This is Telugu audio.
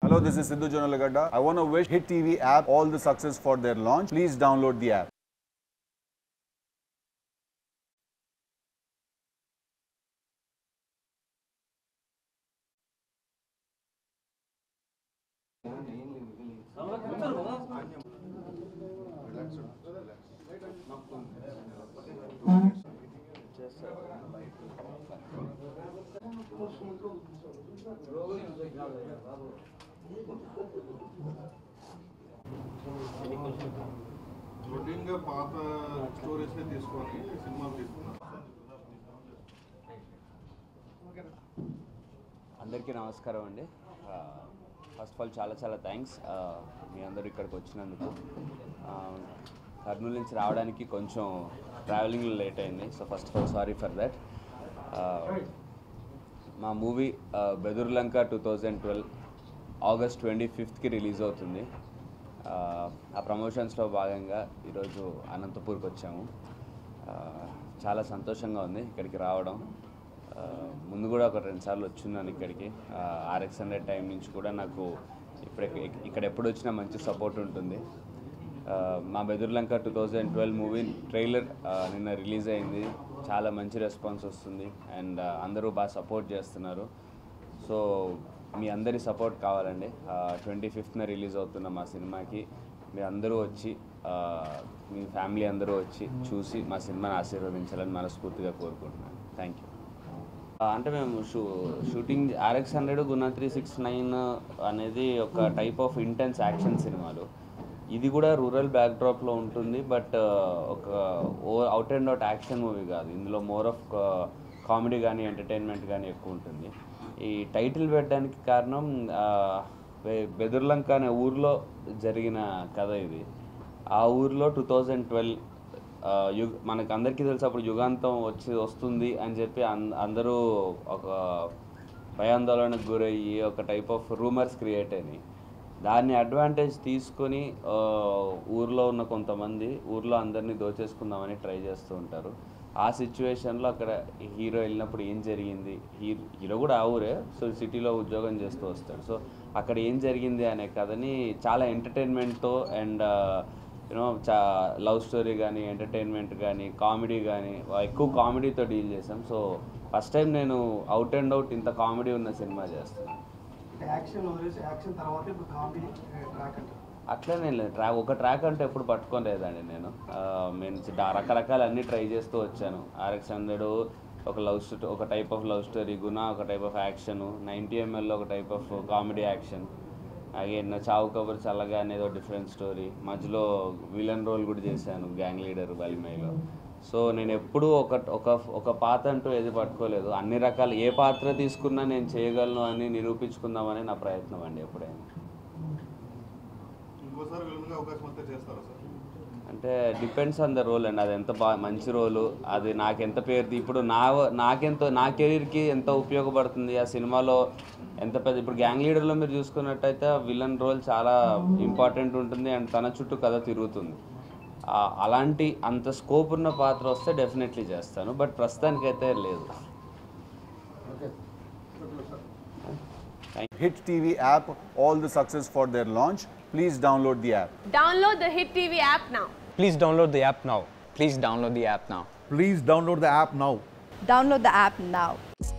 Hello, this is Sidhu Jonalagada. I want to wish Hit TV app all the success for their launch. Please download the app. రొటీన్గా పాత స్టోరీస్ని తీసుకొని సినిమాలు తీసుకున్నారు అందరికీ నమస్కారం అండి ఫస్ట్ ఆఫ్ ఆల్ చాలా చాలా థ్యాంక్స్ మీ అందరూ ఇక్కడికి వచ్చినందుకు ఆ, కర్నూలు నుంచి రావడానికి కొంచెం ట్రావెలింగ్లో లేట్ అయింది so first of all sorry for that మా movie Bedurulanka two thousand twelve August twenty ఫిఫ్త్కి రిలీజ్ అవుతుంది ఆ, ఆ ప్రమోషన్స్లో భాగంగా ఈరోజు అనంతపూర్కి వచ్చాము ఆ, చాలా సంతోషంగా ఉంది ఇక్కడికి రావడం ఆ, ముందు కూడా ఒక రెండు సార్లు వచ్చున్నాను ఇక్కడికి ఆర్ఎక్స్ హండ్రెడ్ టైం నుంచి కూడా నాకు ఇప్పుడు ఇక్క- ఇక్కడ ఎప్పుడు వచ్చినా మంచి సపోర్ట్ ఉంటుంది ఆ, మా Bedurulanka two thousand twelve movie trailer నిన్న రిలీజ్ అయింది చాలా మంచి రెస్పాన్స్ వస్తుంది అండ్ అందరూ బాగా సపోర్ట్ చేస్తున్నారు సో మీ అందరి సపోర్ట్ కావాలండి ట్వంటీ ఫిఫ్త్న రిలీజ్ అవుతున్న మా సినిమాకి మీరు అందరూ వచ్చి ఆ, మీ ఫ్యామిలీ అందరూ వచ్చి చూసి మా సినిమాని ఆశీర్వదించాలని మనస్ఫూర్తిగా కోరుకుంటున్నాను థ్యాంక్ యూ అంటే మేము shoo shooting RX hundred Guna three six nine అనేది ఒక టైప్ ఆఫ్ ఇంటెన్స్ యాక్షన్ సినిమాలు ఇది కూడా రూరల్ బ్యాక్డ్రాప్లో ఉంటుంది బట్ ఒక ఓ out and out action movie కాదు ఇందులో మోర్ ఆఫ్ కామెడీ కానీ ఎంటర్టైన్మెంట్ కానీ ఎక్కువ ఉంటుంది ఈ టైటిల్ పెట్టడానికి కారణం ఆ, బె- బెదుర్లంక అనే ఊర్లో జరిగిన కథ ఇది ఆ ఊర్లో టూ థౌజండ్ ట్వెల్వ్ యుగ మనకు అందరికీ తెలుసు అప్పుడు యుగాంతం వచ్చి వస్తుంది అని చెప్పి అన్- అందరూ ఒక భయాందోళనకు గురయ్యి ఒక టైప్ ఆఫ్ రూమర్స్ క్రియేట్ అయినాయి దాన్ని అడ్వాంటేజ్ తీసుకొని ఆ, ఊర్లో ఉన్న కొంతమంది ఊర్లో అందరినీ దోచేసుకుందామని ట్రై చేస్తూ ఉంటారు ఆ సిచ్యువేషన్లో అక్కడ హీరో వెళ్ళినప్పుడు ఏం జరిగింది హీరో హీరో కూడా ఆ ఊరే సో సిటీలో ఉద్యోగం చేస్తూ వస్తాడు సో అక్కడ ఏం జరిగింది అనే కథని చాలా ఎంటర్టైన్మెంట్తో అండ్ యూనో చా లవ్ స్టోరీ కానీ ఎంటర్టైన్మెంట్ కానీ కామెడీ కానీ ఎక్కువ కామెడీతో డీల్ చేసాం సో ఫస్ట్ టైం నేను అవుట్ అండ్ అవుట్ ఇంత కామెడీ ఉన్న సినిమా చేస్తున్నాను యాక్షన్ వదిలేసి యాక్షన్ తర్వాత ఇప్పుడు కామెడీ ట్రాక్ అంటారు అట్లనే లేదు ట్రాక్ ఒక ట్రాక్ అంటే ఎప్పుడు పట్టుకోలేదండి నేను ఆ, నేను చి- రకరకాల అన్ని ట్రై చేస్తూ వచ్చాను ఆర్ఎక్స్ హండ్రెడ్ ఒక లవ్ స్టోరీ ఒక type of love story Guna ఒక టైప్ ఆఫ్ యాక్షన్ నైంటీ ఎంఎల్లో ఒక type of comedy action again Chaavu Kaburu Challaga అనేది ఒక డిఫరెంట్ స్టోరీ మధ్యలో విలన్ రోల్ కూడా చేశాను గ్యాంగ్ లీడర్ వలిమైలో సో నేను ఎప్పుడూ ఒక ఒక ఒక పాత్ర అంటూ ఏది పట్టుకోలేదు అన్ని రకాల ఏ పాత్ర తీసుకున్నా నేను చేయగలను అని నిరూపించుకుందామని నా ప్రయత్నం అండి ఎప్పుడైనా ఇంకోసారి విలన్గా అవకాశం వస్తే చేస్తారా సార్ అంటే డిపెండ్స్ ఆన్ ద రోల్ అండి అది ఎంత బాగా మంచి రోలు అది నాకు ఎంత పేరు ఇప్పుడు నా నాకెంత నా కెరీర్కి ఎంత ఉపయోగపడుతుంది ఆ సినిమాలో ఎంత పెద్ద ఇప్పుడు గ్యాంగ్ లీడర్లో మీరు చూసుకున్నట్టయితే విలన్ రోల్ చాలా ఇంపార్టెంట్ ఉంటుంది అండ్ తన చుట్టూ కథ తిరుగుతుంది ఆ, అలాంటి అంత స్కోప్ ఉన్న పాత్ర వస్తే డెఫినెట్లీ చేస్తాను బట్ ప్రస్తుతానికైతే లేదు Hit TV app all the success for their launch. Please download the app. Download the Hit TV app now. Please download the app now. Please download the app now. Please download the app now. Download the app now.